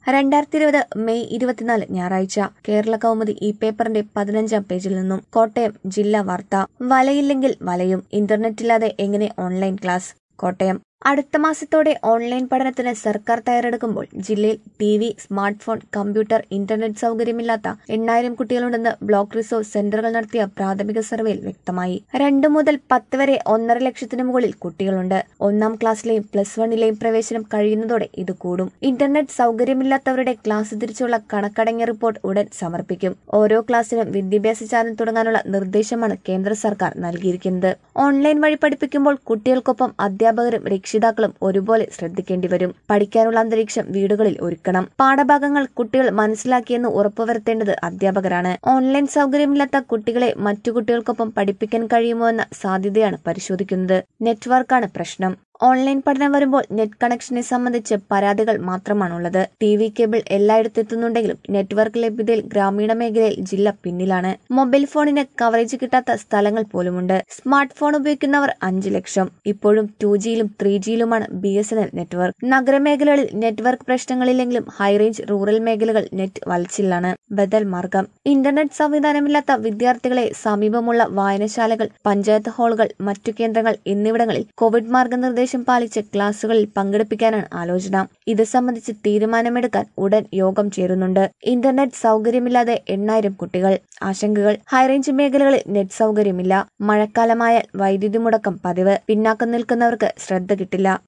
രണ്ടായിരത്തി ഇരുപത് മെയ് ഇരുപത്തിനാല് ഞായറാഴ്ച കേരള കൗമുദി ഈ പേപ്പറിന്റെ പതിനഞ്ചാം പേജിൽ നിന്നും കോട്ടയം ജില്ലാ വാർത്ത വലയില്ലെങ്കിൽ വലയും ഇന്റർനെറ്റില്ലാതെ എങ്ങനെ ഓൺലൈൻ ക്ലാസ് കോട്ടയം അടുത്ത മാസത്തോടെ ഓൺലൈൻ പഠനത്തിന് സർക്കാർ തയ്യാറെടുക്കുമ്പോൾ ജില്ലയിൽ T V smart phone computer internet സൗകര്യമില്ലാത്ത എണ്ണായിരം കുട്ടികളുണ്ടെന്ന് ബ്ലോക്ക് റിസോഴ്സ് സെന്ററുകൾ നടത്തിയ പ്രാഥമിക സർവേയിൽ വ്യക്തമായി രണ്ടു മുതൽ പത്ത് വരെ ഒന്നര ലക്ഷത്തിന് മുകളിൽ കുട്ടികളുണ്ട് ഒന്നാം ക്ലാസ്സിലെയും പ്ലസ് വണ്ണിലെയും പ്രവേശനം കഴിയുന്നതോടെ ഇത് കൂടും ഇന്റർനെറ്റ് സൗകര്യമില്ലാത്തവരുടെ ക്ലാസ് തിരിച്ചുള്ള കണക്കടങ്ങിയ റിപ്പോർട്ട് ഉടൻ സമർപ്പിക്കും ഓരോ ക്ലാസ്സിനും വിദ്യാഭ്യാസ ചാനൽ തുടങ്ങാനുള്ള നിർദ്ദേശമാണ് കേന്ദ്ര സർക്കാർ നൽകിയിരിക്കുന്നത് ഓൺലൈൻ വഴി പഠിപ്പിക്കുമ്പോൾ കുട്ടികൾക്കൊപ്പം അധ്യാപകരും രക്ഷിതാക്കളും ഒരുപോലെ ശ്രദ്ധിക്കേണ്ടി വരും പഠിക്കാനുള്ള അന്തരീക്ഷം വീടുകളിൽ ഒരുക്കണം പാഠഭാഗങ്ങൾ കുട്ടികൾ മനസ്സിലാക്കിയെന്ന് ഉറപ്പുവരുത്തേണ്ടത് അധ്യാപകരാണ് ഓൺലൈൻ സൗകര്യമില്ലാത്ത കുട്ടികളെ മറ്റു കുട്ടികൾക്കൊപ്പം പഠിപ്പിക്കാൻ കഴിയുമോ എന്ന സാധ്യതയാണ് പരിശോധിക്കുന്നത് നെറ്റ്വർക്കാണ് പ്രശ്നം ഓൺലൈൻ പഠനം വരുമ്പോൾ നെറ്റ് കണക്ഷനെ സംബന്ധിച്ച് പരാതികൾ മാത്രമാണുള്ളത് ടി വി കേബിൾ എല്ലായിടത്തും എത്തുന്നുണ്ടെങ്കിലും നെറ്റ്വർക്ക് ലഭ്യതയിൽ ഗ്രാമീണ മേഖലയിൽ ജില്ല പിന്നിലാണ് മൊബൈൽ ഫോണിന് കവറേജ് കിട്ടാത്ത സ്ഥലങ്ങൾ പോലുമുണ്ട് സ്മാർട്ട് ഫോൺ ഉപയോഗിക്കുന്നവർ അഞ്ചു ലക്ഷം ഇപ്പോഴും ടു ജിയിലും ത്രീ ജിയിലുമാണ് B S N L network നഗരമേഖലകളിൽ നെറ്റ്വർക്ക് പ്രശ്നങ്ങളില്ലെങ്കിലും ഹൈറേഞ്ച് റൂറൽ മേഖലകൾ നെറ്റ് വലച്ചിലാണ് ബദൽ മാർഗം ഇന്റർനെറ്റ് സംവിധാനമില്ലാത്ത വിദ്യാർത്ഥികളെ സമീപമുള്ള വായനശാലകൾ പഞ്ചായത്ത് ഹാളുകൾ മറ്റു കേന്ദ്രങ്ങൾ എന്നിവിടങ്ങളിൽ കോവിഡ് മാർഗനിർദ്ദേശം പാലിച്ച് ക്ലാസുകളിൽ പങ്കെടുപ്പിക്കാനാണ് ആലോചന ഇത് സംബന്ധിച്ച് തീരുമാനമെടുക്കാൻ ഉടൻ യോഗം ചേരുന്നുണ്ട് ഇന്റർനെറ്റ് സൗകര്യമില്ലാതെ എണ്ണായിരം കുട്ടികൾ ആശങ്കകൾ ഹൈറേഞ്ച് മേഖലകളിൽ നെറ്റ് സൗകര്യമില്ല മഴക്കാലമായാൽ വൈദ്യുതി മുടക്കം പതിവ് പിന്നാക്കം നിൽക്കുന്നവർക്ക് ശ്രദ്ധ കിട്ടില്ല